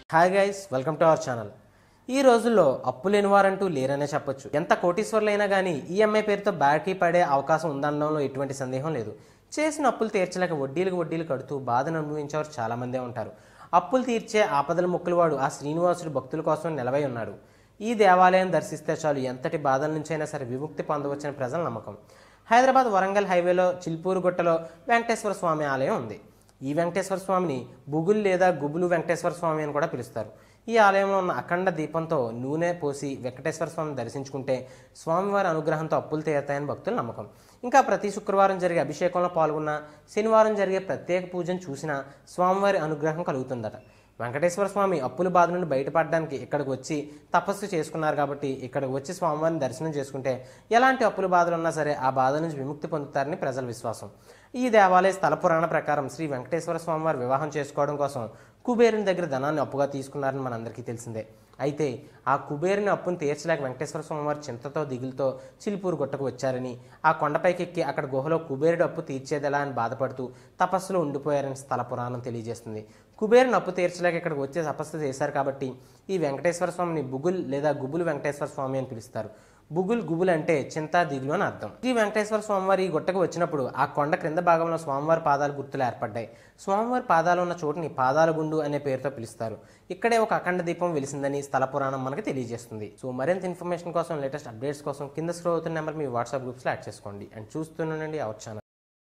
hi guys welcome to our channel ఈ రోజుల్లో అప్పు లేని వారంటూ లేరనే చెప్పొచ్చు ఎంత కోటీశ్వర్లైనా కానీ ఈఎంఐ పేరుతో బాకీ పడే అవకాశం ఉందనడంలో ఎటువంటి సందేహం లేదు చేసిన అప్పులు తీర్చలేక వడ్డీలకు వడ్డీలు కడుతూ బాధను అనుభవించేవారు చాలా మందే ఉంటారు అప్పులు తీర్చే ఆపదల ముక్కులవాడు ఆ శ్రీనివాసుడు భక్తుల కోసం నిలవై ఉన్నాడు ఈ దేవాలయం దర్శిస్తే చాలు ఎంతటి బాధల నుంచైనా సరే విముక్తి పొందవచ్చని ప్రజల నమ్మకం హైదరాబాద్ వరంగల్ హైవేలో చిల్పూరు గుట్టలో వెంకటేశ్వర స్వామి ఆలయం ఉంది ఈ వెంకటేశ్వర స్వామిని బుగుల్ లేదా గుబులు వెంకటేశ్వర స్వామి అని కూడా పిలుస్తారు ఈ ఆలయంలో ఉన్న అఖండ దీపంతో నూనె పోసి వెంకటేశ్వర స్వామిని దర్శించుకుంటే స్వామివారి అనుగ్రహంతో అప్పులు తీరుతాయని భక్తుల నమ్మకం ఇంకా ప్రతి శుక్రవారం జరిగే అభిషేకంలో పాల్గొన్న శనివారం జరిగే ప్రత్యేక పూజను చూసినా స్వామివారి అనుగ్రహం కలుగుతుందట వెంకటేశ్వర స్వామి అప్పుల బాధ నుండి బయటపడడానికి ఇక్కడికి వచ్చి తపస్సు చేసుకున్నారు కాబట్టి ఇక్కడికి వచ్చి స్వామివారిని దర్శనం చేసుకుంటే ఎలాంటి అప్పుల బాధలు ఉన్నా సరే ఆ బాధ నుంచి విముక్తి పొందుతారని ప్రజల విశ్వాసం ఈ దేవాలయ స్థల పురాణ ప్రకారం శ్రీ వెంకటేశ్వర స్వామివారు వివాహం చేసుకోవడం కోసం కుబేరుని దగ్గర ధనాన్ని అప్పుగా తీసుకున్నారని మనందరికీ తెలిసిందే అయితే ఆ కుబేరుని అప్పును తీర్చలేక వెంకటేశ్వర స్వామివారు చింతతో దిగులుతో చిలుపూరు గుట్టకు వచ్చారని ఆ కొండపైకి ఎక్కి అక్కడ గుహలో కుబేరుడు అప్పు తీర్చేదెలా అని బాధపడుతూ తపస్సులో ఉండిపోయారని స్థల పురాణం తెలియజేస్తుంది కుబేరుని అప్పు తీర్చలేక ఇక్కడికి వచ్చి తపస్సు చేశారు కాబట్టి ఈ వెంకటేశ్వర స్వామిని బుగుల్ లేదా గుబులు వెంకటేశ్వర స్వామి అని పిలుస్తారు బుగుల్ గుబుల్ అంటే చింతా దిగులు అని అర్థం శ్రీ వెంకటేశ్వర స్వామివారి ఈ గుట్టకు వచ్చినప్పుడు ఆ కొండ క్రింద భాగంలో స్వామివారి పాదాలు గుర్తులు ఏర్పడ్డాయి స్వామివారి పాదాలు ఉన్న చోటుని పాదాల గుండు అనే పేరుతో పిలుస్తారు ఇక్కడే ఒక అఖండ దీపం వెలిసిందని స్థల పురాణం మనకి తెలియజేస్తుంది సో మరింత ఇన్ఫర్మేషన్ కోసం లేటెస్ట్ అప్డేట్స్ కోసం కింద స్క్రోల్ అవుతున్న నెంబర్ మీ వాట్సాప్ గ్రూప్స్లో యాడ్ చేసుకోండి అండ్ చూస్తుండండి అవర్ ఛానల్